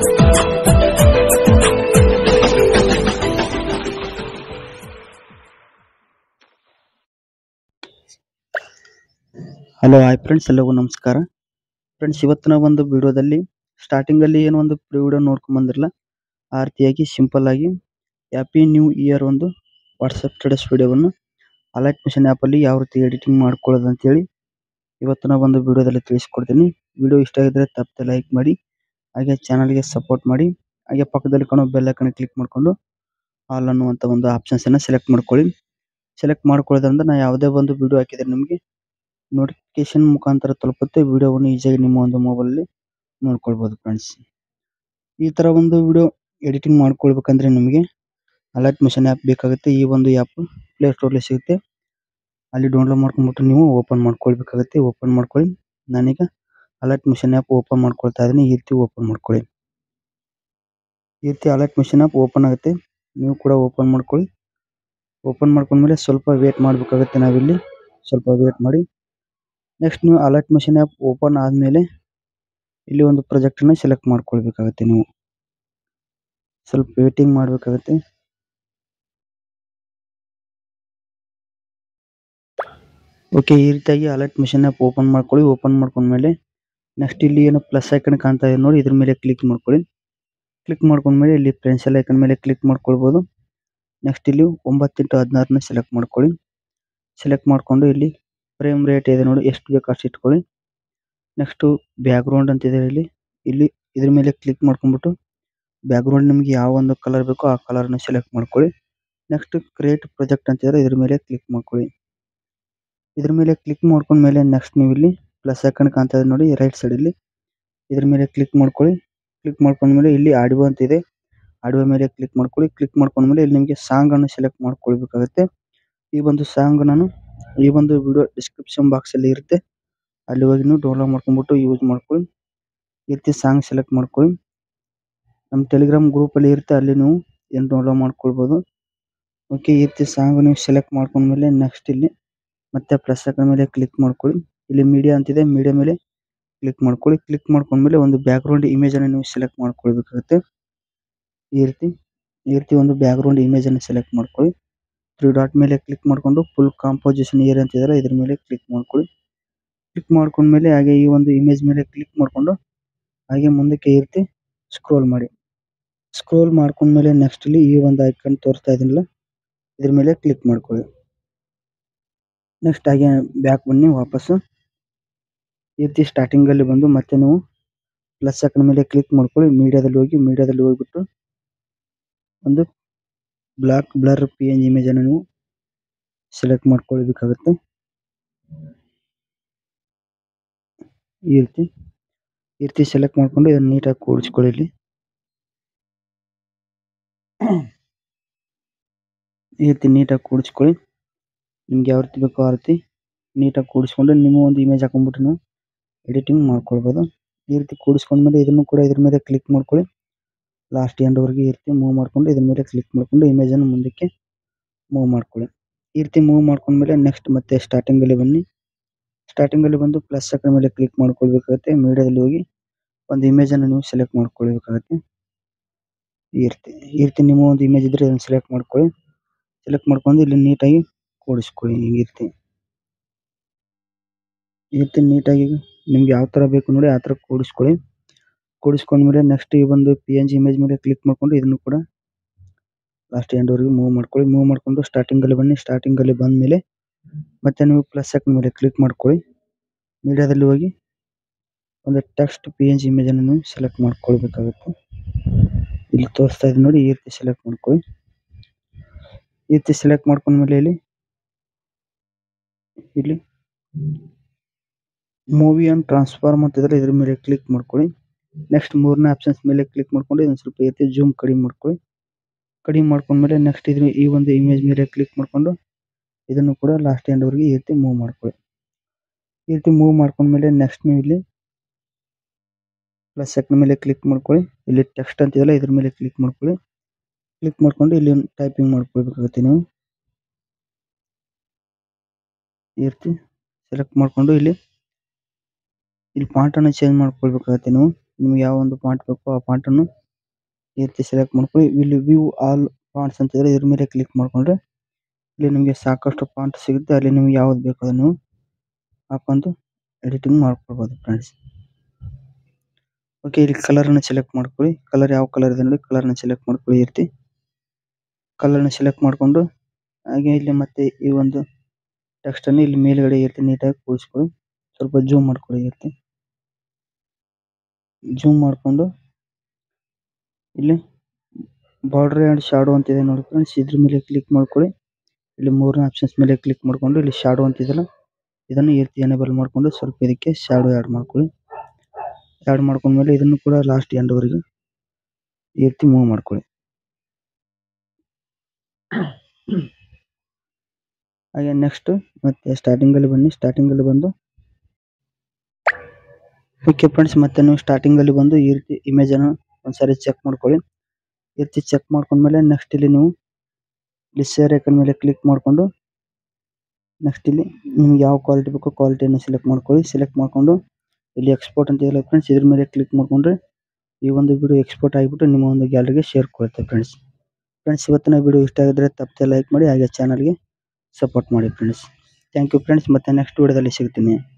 hello hi friends ಎಲ್ಲರಿಗೂ ನಮಸ್ಕಾರ friends ಇವತ್ತಿನ ಒಂದು ವಿಡಿಯೋದಲ್ಲಿ ಸ್ಟಾರ್ಟಿಂಗ್ ಅಲ್ಲಿ ಏನು ಒಂದು ಪ್ರೀ ವಿಡಿಯೋ ನೋಡ್ಕೊಂಡ್ ಬಂದಿರಲ್ಲ ಆ ರೀತಿಯಾಗಿ ಸಿಂಪಲ್ ಆಗಿ ಹ್ಯಾಪಿ ನ್ಯೂ ಇಯರ್ ಒಂದು ವಾಟ್ಸಪ್ ಸ್ಟೇಟಸ್ ವಿಡಿಯೋವನ್ನು ಅಲೈಟ್ ಮಿಷನ್ ಆ್ಯಪಲ್ಲಿ ಯಾವ ರೀತಿ ಎಡಿಟಿಂಗ್ ಮಾಡ್ಕೊಳ್ಳೋದು ಅಂತೇಳಿ ಇವತ್ತಿನ ಒಂದು ವಿಡಿಯೋದಲ್ಲಿ ತಿಳಿಸ್ಕೊಡ್ತೀನಿ ವಿಡಿಯೋ ಇಷ್ಟ ಆಗಿದ್ರೆ ತಪ್ಪದೆ ಲೈಕ್ ಮಾಡಿ ಹಾಗೆ ಚಾನಲ್ಗೆ ಸಪೋರ್ಟ್ ಮಾಡಿ ಹಾಗೆ ಪಕ್ಕದಲ್ಲಿ ಕಾಣೋ ಬೆಲ್ ಐಕನ್ ಕ್ಲಿಕ್ ಮಾಡಿಕೊಂಡು ಆಲ್ ಅನ್ನುವಂಥ ಒಂದು ಆಪ್ಷನ್ಸ್ ಅನ್ನ ಸೆಲೆಕ್ಟ್ ಮಾಡ್ಕೊಳ್ಳಿ ಸೆಲೆಕ್ಟ್ ಮಾಡ್ಕೊಳ್ಳೋದ್ರಿಂದ ನಾ ಯಾವುದೇ ಒಂದು ವಿಡಿಯೋ ಹಾಕಿದ್ರೆ ನಿಮಗೆ ನೋಟಿಫಿಕೇಶನ್ ಮುಖಾಂತರ ತಲುಪುತ್ತೆ ವಿಡಿಯೋವನ್ನು ಈಸಿಯಾಗಿ ನಿಮ್ಮ ಒಂದು ಮೊಬೈಲಲ್ಲಿ ನೋಡ್ಕೊಳ್ಬೋದು ಫ್ರೆಂಡ್ಸ್ ಈ ತರ ಒಂದು ವಿಡಿಯೋ ಎಡಿಟಿಂಗ್ ಮಾಡ್ಕೊಳ್ಬೇಕಂದ್ರೆ ನಿಮಗೆ ಅಲರ್ಟ್ ಮಿಷನ್ ಆ್ಯಪ್ ಬೇಕಾಗುತ್ತೆ ಈ ಒಂದು ಆ್ಯಪ್ ಪ್ಲೇ ಸ್ಟೋರ್ಲಿ ಸಿಗುತ್ತೆ ಅಲ್ಲಿ ಡೌನ್ಲೋಡ್ ಮಾಡ್ಕೊಂಡ್ಬಿಟ್ಟು ನೀವು ಓಪನ್ ಮಾಡ್ಕೊಳ್ಬೇಕಾಗುತ್ತೆ ಓಪನ್ ಮಾಡ್ಕೊಳ್ಳಿ ನಾನೀಗ ಅಲರ್ಟ್ ಮಿಷನ್ ಆ್ಯಪ್ ಓಪನ್ ಮಾಡ್ಕೊಳ್ತಾ ಇದ್ದೀನಿ ಈ ರೀತಿ ಓಪನ್ ಮಾಡ್ಕೊಳ್ಳಿ ಈ ರೀತಿ ಅಲರ್ಟ್ ಮಿಷನ್ ಆ್ಯಪ್ ಓಪನ್ ಆಗುತ್ತೆ ನೀವು ಕೂಡ ಓಪನ್ ಮಾಡ್ಕೊಳ್ಳಿ ಓಪನ್ ಮಾಡ್ಕೊಂಡ್ಮೇಲೆ ಸ್ವಲ್ಪ ವೇಟ್ ಮಾಡಬೇಕಾಗುತ್ತೆ ನಾವಿಲ್ಲಿ ಸ್ವಲ್ಪ ವೇಟ್ ಮಾಡಿ ನೆಕ್ಸ್ಟ್ ನೀವು ಅಲರ್ಟ್ ಮಿಷನ್ ಆ್ಯಪ್ ಓಪನ್ ಆದಮೇಲೆ ಇಲ್ಲಿ ಒಂದು ಪ್ರಾಜೆಕ್ಟನ್ನು ಸೆಲೆಕ್ಟ್ ಮಾಡ್ಕೊಳ್ಬೇಕಾಗುತ್ತೆ ನೀವು ಸ್ವಲ್ಪ ವೇಟಿಂಗ್ ಮಾಡಬೇಕಾಗುತ್ತೆ ಓಕೆ ಈ ರೀತಿಯಾಗಿ ಅಲರ್ಟ್ ಮಿಷನ್ ಆ್ಯಪ್ ಓಪನ್ ಮಾಡ್ಕೊಳ್ಳಿ ಓಪನ್ ಮಾಡ್ಕೊಂಡ್ಮೇಲೆ ನೆಕ್ಸ್ಟ್ ಇಲ್ಲಿ ಏನು ಪ್ಲಸ್ ಐಕನ್ ಕಾಣ್ತಾ ಇದೆ ನೋಡಿ ಇದ್ರ ಮೇಲೆ ಕ್ಲಿಕ್ ಮಾಡ್ಕೊಳ್ಳಿ ಕ್ಲಿಕ್ ಮಾಡ್ಕೊಂಡ್ಮೇಲೆ ಇಲ್ಲಿ ಪೆನ್ಸಿಲ್ ಐಕನ್ ಮೇಲೆ ಕ್ಲಿಕ್ ಮಾಡ್ಕೊಳ್ಬೋದು ನೆಕ್ಸ್ಟ್ ಇಲ್ಲಿ ಒಂಬತ್ತೆಂಟು ಹದಿನಾರನ್ನ ಸೆಲೆಕ್ಟ್ ಮಾಡ್ಕೊಳ್ಳಿ ಸೆಲೆಕ್ಟ್ ಮಾಡಿಕೊಂಡು ಇಲ್ಲಿ ಫ್ರೇಮ್ ರೇಟ್ ಇದೆ ನೋಡಿ ಎಷ್ಟು ಬೇಕು ಅಷ್ಟು ಇಟ್ಕೊಳ್ಳಿ ನೆಕ್ಸ್ಟು ಬ್ಯಾಕ್ಗ್ರೌಂಡ್ ಅಂತಿದೆ ಇಲ್ಲಿ ಇಲ್ಲಿ ಇದ್ರ ಮೇಲೆ ಕ್ಲಿಕ್ ಮಾಡ್ಕೊಂಡ್ಬಿಟ್ಟು ಬ್ಯಾಕ್ಗ್ರೌಂಡ್ ನಿಮಗೆ ಯಾವ ಒಂದು ಕಲರ್ ಬೇಕೋ ಆ ಕಲರ್ನ ಸೆಲೆಕ್ಟ್ ಮಾಡ್ಕೊಳ್ಳಿ ನೆಕ್ಸ್ಟ್ ಕ್ರಿಯೇಟ್ ಪ್ರಾಜೆಕ್ಟ್ ಅಂತಿದ್ರೆ ಇದ್ರ ಮೇಲೆ ಕ್ಲಿಕ್ ಮಾಡ್ಕೊಳ್ಳಿ ಇದ್ರ ಮೇಲೆ ಕ್ಲಿಕ್ ಮಾಡ್ಕೊಂಡ್ಮೇಲೆ ನೆಕ್ಸ್ಟ್ ನೀವು ಇಲ್ಲಿ ಪ್ಲಸ್ ಐಕನ್ ಕಾಣ್ತಾ ಇದೆ ನೋಡಿ ರೈಟ್ ಸೈಡಲ್ಲಿ ಇದ್ರ ಮೇಲೆ ಕ್ಲಿಕ್ ಮಾಡ್ಕೊಳ್ಳಿ ಕ್ಲಿಕ್ ಮಾಡ್ಕೊಂಡ್ಮೇಲೆ ಇಲ್ಲಿ ಆಡಿಯೋ ಅಂತಿದೆ ಆಡಿಯೋ ಮೇಲೆ ಕ್ಲಿಕ್ ಮಾಡ್ಕೊಳ್ಳಿ ಕ್ಲಿಕ್ ಮಾಡ್ಕೊಂಡ್ಮೇಲೆ ಇಲ್ಲಿ ನಿಮಗೆ ಸಾಂಗ್ ಅನ್ನು ಸೆಲೆಕ್ಟ್ ಮಾಡ್ಕೊಳ್ಬೇಕಾಗುತ್ತೆ ಈ ಒಂದು ಸಾಂಗ್ ನಾನು ಈ ಒಂದು ವಿಡಿಯೋ ಡಿಸ್ಕ್ರಿಪ್ಷನ್ ಬಾಕ್ಸ್ ಅಲ್ಲಿ ಇರುತ್ತೆ ಅಲ್ಲಿ ಹೋಗಿ ನೀವು ಡೌನ್ಲೋಡ್ ಮಾಡ್ಕೊಂಡ್ಬಿಟ್ಟು ಯೂಸ್ ಮಾಡ್ಕೊಳ್ಳಿ ಈ ರೀತಿ ಸಾಂಗ್ ಸೆಲೆಕ್ಟ್ ಮಾಡ್ಕೊಳ್ಳಿ ನಮ್ಮ ಟೆಲಿಗ್ರಾಮ್ ಗ್ರೂಪ್ ಅಲ್ಲಿ ಇರುತ್ತೆ ಅಲ್ಲಿ ನೀವು ಏನು ಡೌನ್ಲೋಡ್ ಮಾಡ್ಕೊಳ್ಬೋದು ಓಕೆ ಈ ರೀತಿ ಸಾಂಗ್ ನೀವು ಸೆಲೆಕ್ಟ್ ಮಾಡ್ಕೊಂಡ್ಮೇಲೆ ನೆಕ್ಸ್ಟ್ ಇಲ್ಲಿ ಮತ್ತೆ ಪ್ಲಸ್ ಐಕನ್ ಮೇಲೆ ಕ್ಲಿಕ್ ಮಾಡ್ಕೊಳ್ಳಿ ಇಲ್ಲಿ ಮೀಡಿಯಾ ಅಂತಿದೆ ಮೀಡಿಯಾ ಮೇಲೆ ಕ್ಲಿಕ್ ಮಾಡ್ಕೊಳ್ಳಿ ಕ್ಲಿಕ್ ಮಾಡ್ಕೊಂಡ್ಮೇಲೆ ಒಂದು ಬ್ಯಾಕ್ಗ್ರೌಂಡ್ ಇಮೇಜ್ ಅನ್ನು ನೀವು ಸೆಲೆಕ್ಟ್ ಮಾಡ್ಕೊಳ್ಬೇಕಾಗುತ್ತೆ ಈ ರೀತಿ ಈ ರೀತಿ ಒಂದು ಬ್ಯಾಕ್ಗ್ರೌಂಡ್ ಇಮೇಜ್ ಅನ್ನು ಸೆಲೆಕ್ಟ್ ಮಾಡ್ಕೊಳ್ಳಿ ತ್ರೀ ಡಾಟ್ ಮೇಲೆ ಕ್ಲಿಕ್ ಮಾಡ್ಕೊಂಡು ಫುಲ್ ಕಾಂಪೋಸಿಷನ್ ಏರ್ ಅಂತಿದ್ರೆ ಇದ್ರ ಮೇಲೆ ಕ್ಲಿಕ್ ಮಾಡ್ಕೊಳ್ಳಿ ಕ್ಲಿಕ್ ಮಾಡ್ಕೊಂಡ್ಮೇಲೆ ಹಾಗೆ ಈ ಒಂದು ಇಮೇಜ್ ಮೇಲೆ ಕ್ಲಿಕ್ ಮಾಡ್ಕೊಂಡು ಹಾಗೆ ಮುಂದಕ್ಕೆ ಈ ರೀತಿ ಸ್ಕ್ರೋಲ್ ಮಾಡಿ ಸ್ಕ್ರೋಲ್ ಮಾಡ್ಕೊಂಡ್ಮೇಲೆ ನೆಕ್ಸ್ಟ್ ಇಲ್ಲಿ ಈ ಒಂದು ಐಕನ್ ತೋರಿಸ್ತಾ ಇದೀನಲ್ಲ ಇದ್ರ ಮೇಲೆ ಕ್ಲಿಕ್ ಮಾಡ್ಕೊಳ್ಳಿ ನೆಕ್ಸ್ಟ್ ಹಾಗೆ ಬ್ಯಾಕ್ ಬನ್ನಿ ವಾಪಸ್ಸು ಈ ರೀತಿ ಸ್ಟಾರ್ಟಿಂಗ್ ಅಲ್ಲಿ ಬಂದು ಮತ್ತೆ ನೀವು ಪ್ಲಸ್ ಐಕನ್ ಮೇಲೆ ಕ್ಲಿಕ್ ಮಾಡ್ಕೊಳ್ಳಿ ಮೀಡಿಯಾದಲ್ಲಿ ಹೋಗಿ ಮೀಡಿಯಾದಲ್ಲಿ ಹೋಗ್ಬಿಟ್ಟು ಒಂದು black blur P N image ಅನ್ನು ನೀವು ಸೆಲೆಕ್ಟ್ ಮಾಡ್ಕೊಳ್ಬೇಕಾಗುತ್ತೆ ಈ ರೀತಿ ಈ ರೀತಿ ಸೆಲೆಕ್ಟ್ ಮಾಡ್ಕೊಂಡು ಇದನ್ನು ನೀಟಾಗಿ ಕೂಡಿಸ್ಕೊಳ್ಳಿ ಇಲ್ಲಿ ಈ ರೀತಿ ನೀಟಾಗಿ ಕೂಡಿಸ್ಕೊಳ್ಳಿ ನಿಮ್ಗೆ ಯಾವ ರೀತಿ ಬೇಕೋ ಆ ರೀತಿ ನೀಟಾಗಿ ಕೂಡಿಸ್ಕೊಂಡು ನಿಮ್ಮ ಒಂದು ಇಮೇಜ್ ಹಾಕೊಂಡ್ಬಿಟ್ಟು ನೀವು ಎಡಿಟಿಂಗ್ ಮಾಡ್ಕೊಳ್ಬೋದು ಈ ರೀತಿ ಕೂಡಿಸ್ಕೊಂಡ್ಮೇಲೆ ಇದನ್ನು ಕೂಡ ಇದ್ರ ಮೇಲೆ ಕ್ಲಿಕ್ ಮಾಡ್ಕೊಳ್ಳಿ ಲಾಸ್ಟ್ ಎಂಡ್ವರೆಗೆ ಈ ರೀತಿ ಮೂವ್ ಮಾಡ್ಕೊಂಡು ಇದ್ರ ಮೇಲೆ ಕ್ಲಿಕ್ ಮಾಡ್ಕೊಂಡು ಇಮೇಜನ್ನು ಮುಂದಕ್ಕೆ ಮೂವ್ ಮಾಡ್ಕೊಳ್ಳಿ ಈ ರೀತಿ ಮೂವ್ ಮಾಡ್ಕೊಂಡ್ಮೇಲೆ ನೆಕ್ಸ್ಟ್ ಮತ್ತೆ ಸ್ಟಾರ್ಟಿಂಗ್ ಅಲ್ಲಿ ಬನ್ನಿ ಸ್ಟಾರ್ಟಿಂಗ್ ಅಲ್ಲಿ ಬಂದು ಪ್ಲಸ್ ಐಕನ್ ಮೇಲೆ ಕ್ಲಿಕ್ ಮಾಡ್ಕೊಳ್ಬೇಕಾಗುತ್ತೆ ಮೀಡಿಯಾದಲ್ಲಿ ಹೋಗಿ ಒಂದು ಇಮೇಜ್ ಅನ್ನು ನೀವು ಸೆಲೆಕ್ಟ್ ಮಾಡ್ಕೊಳ್ಬೇಕಾಗುತ್ತೆ ಈ ರೀತಿ ಈ ರೀತಿ ನಿಮ್ಮ ಒಂದು ಇಮೇಜ್ ಇದ್ರೆ ಅದನ್ನು ಸೆಲೆಕ್ಟ್ ಮಾಡ್ಕೊಳ್ಳಿ ಸೆಲೆಕ್ಟ್ ಮಾಡ್ಕೊಂಡು ಇಲ್ಲಿ ನೀಟಾಗಿ ಕೂಡಿಸ್ಕೊಳ್ಳಿ ಈ ರೀತಿ ಈ ರೀತಿ ನೀಟಾಗಿ ನಿಮ್ಗೆ ಯಾವ ತರ ಬೇಕು ನೋಡಿ ಆ ತರ ಕೂಡಿಸ್ಕೊಳ್ಳಿ ಕೂಡಿಸ್ಕೊಂಡ್ಮೇಲೆ ನೆಕ್ಸ್ಟ್ ಈ ಒಂದು ಪಿ ಎನ್ ಜಿ ಇಮೇಜ್ ಮೇಲೆ ಕ್ಲಿಕ್ ಮಾಡ್ಕೊಂಡು ಇದನ್ನು ಕೂಡ ಲಾಸ್ಟ್ ಎಂಡ್ವರೆಗೆ ಮೂವ್ ಮಾಡ್ಕೊಳ್ಳಿ ಮೂವ್ ಮಾಡ್ಕೊಂಡು ಸ್ಟಾರ್ಟಿಂಗ್ ಅಲ್ಲಿ ಬನ್ನಿ ಸ್ಟಾರ್ಟಿಂಗ್ ಅಲ್ಲಿ ಬಂದ ಮೇಲೆ ಮತ್ತೆ ನೀವು ಪ್ಲಸ್ ಐಕನ್ ಮೇಲೆ ಕ್ಲಿಕ್ ಮಾಡ್ಕೊಳ್ಳಿ ಮೀಡಿಯಾದಲ್ಲಿ ಹೋಗಿ ಒಂದು text P N G image ಅನ್ನು ನೀವು ಸೆಲೆಕ್ಟ್ ಮಾಡ್ಕೊಳ್ಬೇಕಾಗುತ್ತೆ ಇಲ್ಲಿ ತೋರಿಸ್ತಾ ಇದೆ ನೋಡಿ ಈ ರೀತಿ ಸೆಲೆಕ್ಟ್ ಮಾಡ್ಕೊಳ್ಳಿ ಈ ರೀತಿ ಸೆಲೆಕ್ಟ್ ಮಾಡ್ಕೊಂಡ್ಮೇಲೆ ಇಲ್ಲಿ ಇಲ್ಲಿ ಮೂವಿ ಅಂಡ್ ಟ್ರಾನ್ಸ್ಫಾರ್ಮ್ ಅಂತಿದ್ರೆ ಇದ್ರ ಮೇಲೆ ಕ್ಲಿಕ್ ಮಾಡ್ಕೊಳ್ಳಿ ನೆಕ್ಸ್ಟ್ ಮೂರನೇ ಆಪ್ಷನ್ಸ್ ಮೇಲೆ ಕ್ಲಿಕ್ ಮಾಡ್ಕೊಂಡು ಇದನ್ನ ಸ್ವಲ್ಪ ಎತ್ತಿ ಜೂಮ್ ಕಡಿಮೆ ಮಾಡ್ಕೊಳ್ಳಿ ಕಡಿಮೆ ಮಾಡ್ಕೊಂಡ್ಮೇಲೆ ನೆಕ್ಸ್ಟ್ ಇದ್ರ ಈ ಒಂದು ಇಮೇಜ್ ಮೇಲೆ ಕ್ಲಿಕ್ ಮಾಡ್ಕೊಂಡು ಇದನ್ನು ಕೂಡ ಲಾಸ್ಟ್ ಎಂಡ್ ವರೆಗೆ ಈ ರೀತಿ ಮೂವ್ ಮಾಡ್ಕೊಳ್ಳಿ ಈ ರೀತಿ ಮೂವ್ ಮಾಡ್ಕೊಂಡ್ಮೇಲೆ ನೆಕ್ಸ್ಟ್ ನೀವು ಇಲ್ಲಿ ಪ್ಲಸ್ ಸೆಕೆಂಡ್ ಮೇಲೆ ಕ್ಲಿಕ್ ಮಾಡ್ಕೊಳ್ಳಿ ಇಲ್ಲಿ ಟೆಕ್ಸ್ಟ್ ಅಂತಿದೆಯಲ್ಲ ಇದ್ರ ಮೇಲೆ ಕ್ಲಿಕ್ ಮಾಡ್ಕೊಳ್ಳಿ ಕ್ಲಿಕ್ ಮಾಡ್ಕೊಂಡು ಇಲ್ಲಿ ಟೈಪಿಂಗ್ ಮಾಡ್ಕೊಳ್ಬೇಕಾಗುತ್ತೆ ನೀವು ಈ ರೀತಿ ಸೆಲೆಕ್ಟ್ ಮಾಡ್ಕೊಂಡು ಇಲ್ಲಿ ಇಲ್ಲಿ ಫಾಂಟ್ ಅನ್ನು ಚೇಂಜ್ ಮಾಡ್ಕೊಳ್ಬೇಕಾಗುತ್ತೆ ನೀವು ನಿಮ್ಗೆ ಯಾವ ಒಂದು ಫಾಂಟ್ ಬೇಕೋ ಆ ಫಾಂಟ್ ಅನ್ನು ಈ ರೀತಿ ಸೆಲೆಕ್ಟ್ ಮಾಡ್ಕೊಳ್ಳಿ ಇಲ್ಲಿ ವ್ಯೂ ಆಲ್ ಫಾಂಟ್ಸ್ ಅಂತ ಇದೆ ಇದ್ರ ಮೇಲೆ ಕ್ಲಿಕ್ ಮಾಡ್ಕೊಂಡ್ರೆ ಇಲ್ಲಿ ನಿಮಗೆ ಸಾಕಷ್ಟು ಫಾಂಟ್ ಸಿಗುತ್ತೆ ಅಲ್ಲಿ ನಿಮ್ಗೆ ಯಾವ್ದು ಬೇಕೋ ಅದನ್ನ ನೀವು ಹಾಕೊಂಡು ಎಡಿಟಿಂಗ್ ಮಾಡ್ಕೊಳ್ಬೋದು ಫ್ರೆಂಡ್ಸ್ ಓಕೆ ಇಲ್ಲಿ ಕಲರ್ ಅನ್ನು ಸೆಲೆಕ್ಟ್ ಮಾಡ್ಕೊಳ್ಳಿ ಕಲರ್ ಯಾವ ಕಲರ್ ಇದೆ ನೋಡಿ ಕಲರ್ ನ ಸೆಲೆಕ್ಟ್ ಮಾಡ್ಕೊಳ್ಳಿ ಈ ರೀತಿ ಕಲರ್ ನ ಸೆಲೆಕ್ಟ್ ಮಾಡ್ಕೊಂಡು ಹಾಗೆ ಇಲ್ಲಿ ಮತ್ತೆ ಈ ಒಂದು ಟೆಕ್ಸ್ಟ್ ಅನ್ನು ಇಲ್ಲಿ ಮೇಲ್ಗಡೆ ಈ ರೀತಿ ನೀಟಾಗಿ ಕೂರಿಸ್ಕೊಳ್ಳಿ ಸ್ವಲ್ಪ ಜೂಮ್ ಮಾಡ್ಕೊಳ್ಳಿ ಈ ರೀತಿ ಜೂಮ್ ಮಾಡ್ಕೊಂಡು ಇಲ್ಲಿ ಬಾರ್ಡರ್ ಅಂಡ್ ಶಾಡೋ ಅಂತ ಇದೆ ನೋಡಿ ಫ್ರೆಂಡ್ಸ್ ಇದ್ರ ಮೇಲೆ ಕ್ಲಿಕ್ ಮಾಡ್ಕೊಳ್ಳಿ ಇಲ್ಲಿ ಮೂರನೇ ಆಪ್ಷನ್ಸ್ ಮೇಲೆ ಕ್ಲಿಕ್ ಮಾಡ್ಕೊಂಡು ಇಲ್ಲಿ ಶಾಡೋ ಅಂತಿದೆಯಲ್ಲ ಇದನ್ನು ಈ ರೀತಿ ಎನೇಬಲ್ ಮಾಡ್ಕೊಂಡು ಸ್ವಲ್ಪ ಇದಕ್ಕೆ ಶಾಡೋ ಆ್ಯಡ್ ಮಾಡ್ಕೊಳ್ಳಿ ಆ್ಯಡ್ ಮಾಡ್ಕೊಂಡ್ಮೇಲೆ ಇದನ್ನು ಕೂಡ ಲಾಸ್ಟ್ ಎಂಡ್ವರೆಗೆ ಈ ರೀತಿ ಮೂವ್ ಮಾಡ್ಕೊಳ್ಳಿ ಹಾಗೆ ನೆಕ್ಸ್ಟ್ ಮತ್ತೆ ಸ್ಟಾರ್ಟಿಂಗ್ ಅಲ್ಲಿ ಬನ್ನಿ ಸ್ಟಾರ್ಟಿಂಗ್ ಅಲ್ಲಿ ಬಂದು ಓಕೆ ಫ್ರೆಂಡ್ಸ್ ಮತ್ತೆ ನೀವು ಸ್ಟಾರ್ಟಿಂಗ್ ಅಲ್ಲಿ ಬಂದು ಈ ರೀತಿ ಇಮೇಜ್ ಅನ್ನು ಒಂದ್ಸರಿ ಚೆಕ್ ಮಾಡ್ಕೊಳ್ಳಿ ಈ ರೀತಿ ಚೆಕ್ ಮಾಡ್ಕೊಂಡ್ಮೇಲೆ ನೆಕ್ಸ್ಟ್ ಇಲ್ಲಿ ನೀವು ಇಲ್ಲಿ ಶೇರ್ ಐಕನ್ ಮೇಲೆ ಕ್ಲಿಕ್ ಮಾಡ್ಕೊಂಡು ನೆಕ್ಸ್ಟ್ ಇಲ್ಲಿ ನಿಮ್ಗೆ ಯಾವ ಕ್ವಾಲಿಟಿ ಬೇಕೋ ಕ್ವಾಲಿಟಿಯನ್ನು ಸೆಲೆಕ್ಟ್ ಮಾಡ್ಕೊಳ್ಳಿ ಸೆಲೆಕ್ಟ್ ಮಾಡ್ಕೊಂಡು ಇಲ್ಲಿ ಎಕ್ಸ್ಪೋರ್ಟ್ ಅಂತ ಇದೆ ಫ್ರೆಂಡ್ಸ್ ಇದ್ರ ಮೇಲೆ ಕ್ಲಿಕ್ ಮಾಡ್ಕೊಂಡ್ರೆ ಈ ಒಂದು ವಿಡಿಯೋ ಎಕ್ಸ್ಪೋರ್ಟ್ ಆಗಿಬಿಟ್ಟು ನಿಮ್ಮ ಒಂದು ಗ್ಯಾಲರಿಗೆ ಶೇರ್ ಕೊಡುತ್ತೆ ಫ್ರೆಂಡ್ಸ್ ಫ್ರೆಂಡ್ಸ್ ಇವತ್ತಿನ ವಿಡಿಯೋ ಇಷ್ಟ ಆಗಿದ್ರೆ ತಪ್ಪದೆ ಲೈಕ್ ಮಾಡಿ ಹಾಗೆ ಚಾನಲ್ಗೆ ಸಪೋರ್ಟ್ ಮಾಡಿ ಫ್ರೆಂಡ್ಸ್ ಥ್ಯಾಂಕ್ ಯು ಫ್ರೆಂಡ್ಸ್ ಮತ್ತೆ ನೆಕ್ಸ್ಟ್ ವಿಡಿಯೋದಲ್ಲಿ ಸಿಗ್ತೀನಿ